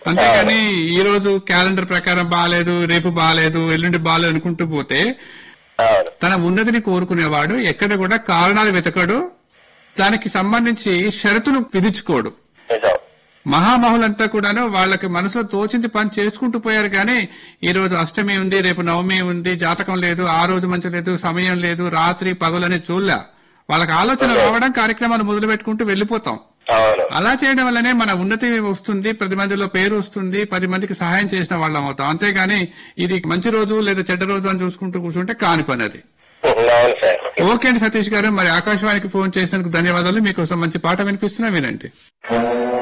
అంతేగాని ఈ రోజు క్యాలెండర్ ప్రకారం బాగాలేదు రేపు బాగాలేదు ఎల్లుండి బాగాలేదు అనుకుంటూ పోతే అవును తన ఉన్నతిని కోరుకునేవాడు ఎక్కడ కూడా కారణాలు వెతకడు దానికి సంబంధించి షరతులు విధించుకోడు నిజం మహామహులంతా కూడాను వాళ్ళకి మనసులో తోచింది పని చేసుకుంటూ పోయారు కానీ ఈ రోజు అష్టమి ఉంది రేపు నవమి ఉంది జాతకం లేదు ఆ రోజు మంచి లేదు సమయం లేదు రాత్రి పగలని చూడలే వాళ్ళకి ఆలోచన రావడం కార్యక్రమాలు మొదలు పెట్టుకుంటూ వెళ్ళిపోతాం అవును అలా చేయడం వల్లనే మన ఉన్నతి వస్తుంది పది మందిలో పేరు వస్తుంది పది మందికి సహాయం చేసిన వాళ్ళం అవుతాం అంతేగాని ఇది మంచి రోజు లేదా చెడ్డ రోజు అని చూసుకుంటూ కూర్చుంటే కాని పని అది అవును సార్ ఓకే అండి సతీష్ గారు మరి ఆకాశవాణికి ఫోన్ చేసినందుకు ధన్యవాదాలు మీకోసం మంచి పాట వినిపిస్తున్నా వినండి